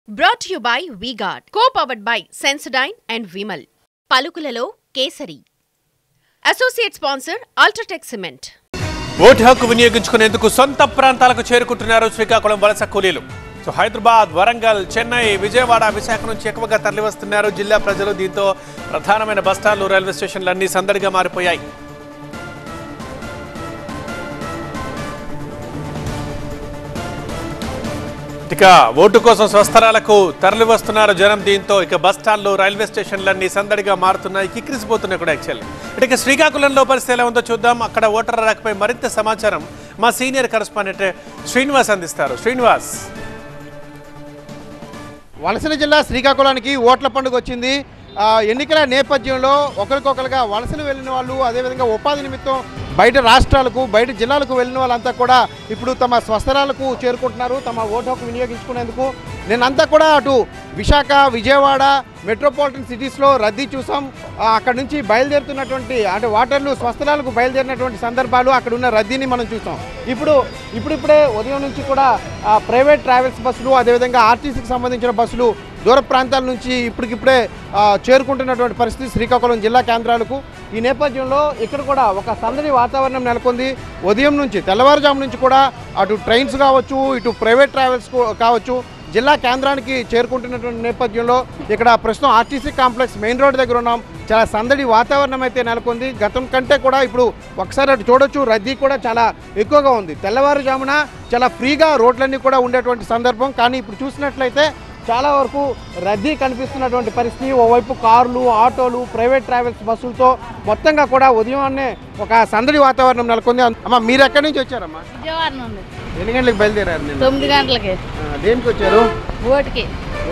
Brought you by V-Guard co powered by Sensodyne and Vimal పలుకులలో Kesari associate sponsor UltraTech cement ఓటు హక్కు వినియోగించుకునేందుకు సొంత ప్రాంతాలకు చేరుకుంటున్నారు శ్రీకాకుళం వలస కూలీలు సో హైదరాబాద్ వరంగల్ చెన్నై విజయవాడ విశాఖ నుంచి ఎక్కువగా తరలివస్తున్నారు జిల్లా ప్రజలు దీంతో ప్రధానమైన బస్టాండ్లు రైల్వే స్టేషన్లు అన్ని సందడిగా మారిపోయాయి ఇక ఓటు కోసం స్వస్థలాలకు తరలి వస్తున్నారు జనం దీంతో ఇక బస్ స్టాండ్లు రైల్వే స్టేషన్లన్నీ సందడిగా మారుతున్నాయి కిక్కిరిసిపోతున్నాయి కూడా యాక్చువల్లీ ఇక శ్రీకాకుళంలో పరిస్థితి ఎలా ఉందో చూద్దాం అక్కడ ఓటర్ రాకపై మరింత సమాచారం మా సీనియర్ కరస్పాండెంట్ శ్రీనివాస్ అందిస్తారు శ్రీనివాస్ వలసల జిల్లా శ్రీకాకుళానికి ఓట్ల పండుగ వచ్చింది ఆ, ఎన్నికల నేపథ్యంలో ఒకరికొకరుగా వలసలు వెళ్ళిన వాళ్ళు అదేవిధంగా ఉపాధి నిమిత్తం బయట రాష్ట్రాలకు బయట జిల్లాలకు వెళ్ళిన వాళ్ళంతా కూడా ఇప్పుడు తమ స్వస్థలాలకు చేరుకుంటున్నారు తమ ఓటు హక్కు వినియోగించుకునేందుకు నేనంతా కూడా అటు విశాఖ విజయవాడ మెట్రోపాలిటన్ సిటీస్లో రద్దీ చూసాం ఆ, అక్కడ నుంచి బయలుదేరుతున్నటువంటి అంటే వాటర్లు స్వస్థలాలకు బయలుదేరినటువంటి సందర్భాలు అక్కడ ఉన్న రద్దీని మనం చూసాం ఇప్పుడు ఇప్పుడిప్పుడే ఉదయం నుంచి కూడా ఆ, ప్రైవేట్ ట్రావెల్స్ బస్సులు అదేవిధంగా ఆర్టీసీకి సంబంధించిన బస్సులు దూర ప్రాంతాల నుంచి ఇప్పటికిప్పుడే ఆ, చేరుకుంటున్నటువంటి పరిస్థితి శ్రీకాకుళం జిల్లా కేంద్రాలకు ఈ నేపథ్యంలో ఇక్కడ కూడా ఒక సందడి వాతావరణం నెలకొంది ఉదయం నుంచి తెల్లవారుజాము నుంచి కూడా అటు ట్రైన్స్ కావచ్చు ఇటు ప్రైవేట్ ట్రావెల్స్ కు- కావచ్చు జిల్లా కేంద్రానికి చేరుకుంటున్నటువంటి నేపథ్యంలో ఇక్కడ ప్రస్తుతం ఆర్టీసీ కాంప్లెక్స్ మెయిన్ రోడ్ దగ్గర ఉన్నాం చాలా సందడి వాతావరణం అయితే నెలకొంది గతం కంటే కూడా ఇప్పుడు ఒకసారి అటు చూడొచ్చు రద్దీ కూడా చాలా ఎక్కువగా ఉంది తెల్లవారుజామున చాలా ఫ్రీగా రోడ్లన్నీ కూడా ఉండేటువంటి సందర్భం కానీ ఇప్పుడు చూసినట్లయితే చాలా వరకు రద్దీ కనిపిస్తున్నటువంటి పరిస్థితి ఓవైపు కార్లు ఆటోలు ప్రైవేట్ ట్రావెల్స్ బస్సులతో మొత్తంగా కూడా ఉదయాన్నే ఒక సందడి వాతావరణం నెలకొంది అమ్మ మీరు ఎక్కడి నుంచి వచ్చారమ్మా విజయవాడ నుండి ఎన్ని గంటలకు బయలుదేరారు నేను తొమ్మిది గంటలకి దేనికి వచ్చారు ఓటుకి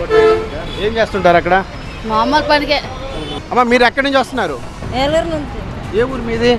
ఏం చేస్తుంటారు అక్కడ మామూలు పనికే అమ్మ మీరు ఎక్కడి నుంచి వస్తున్నారు ఏలూరు నుంచి ఏ ఊరు మీది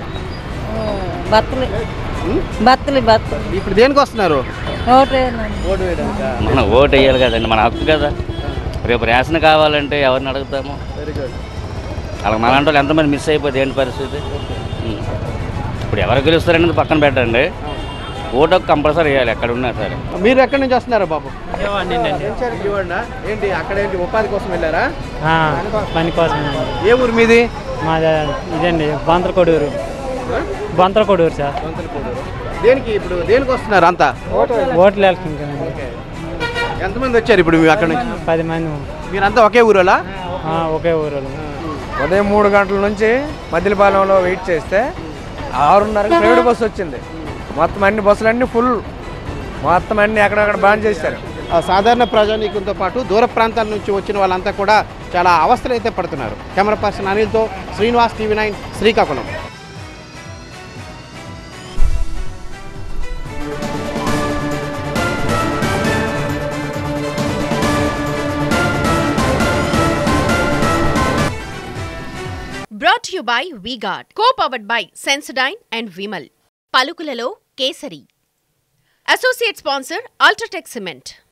బత్తలు బత్తలు బత్తలు ఇప్పుడు దేనికి వస్తున్నారు ఓటు ఓటు వేయడానికి మనం ఓటు వేయాలి కదండి మన హక్కు కదా రేపు రేషన్ కావాలంటే ఎవరిని అడుగుతాము వెరీ గుడ్ వాళ్ళకి మన వాళ్ళు ఎంతమంది మిస్ అయిపోతే ఏంటి పరిస్థితి ఉం. ఇప్పుడు ఎవరు గెలుస్తారనేది పక్కన పెట్టండి ఓటు హక్కు కంపల్సరీ వేయాలి ఎక్కడ ఉన్నా సరే మీరు ఎక్కడి నుంచి వస్తున్నారు బాబు ఏం సార్ విజయవాడ ఏంటి అక్కడ ఏంటి ఉపాధి కోసం వెళ్ళారా ఆ, పని కోసం ఏ ఊరు మీది మాది ఇదండి బంతలకొడూరు బంతలకొడూరు సార్ దేనికి ఇప్పుడు దేనికి వస్తున్నారు అంతా ఓట్లు వెళ్తున్నాం ఎంతమంది వచ్చారు ఇప్పుడు మీ అక్కడ నుంచి పది మంది మీరంతా ఒకే ఊరోలా ఆ, ఒకే ఊరు ఉదయం మూడు గంటల నుంచి మద్దిలపాలెంలో వెయిట్ చేస్తే ఆరున్నరకు ప్రైవేట్ బస్సు వచ్చింది మొత్తం అన్ని బస్సులన్నీ ఫుల్ మొత్తం అన్ని అక్కడక్కడ బ్యాన్ చేశారు ఆ సాధారణ ప్రజానీకంతో పాటు దూర ప్రాంతాల నుంచి వచ్చిన వాళ్ళంతా కూడా చాలా అవస్థలు అయితే పడుతున్నారు కెమెరా పర్సన్ అనిల్తో Srinivas TV nine Srikakulam brought you by V-Guard co powered by Sensodyne and Vimal పలుకులలో Kesari associate sponsor UltraTech cement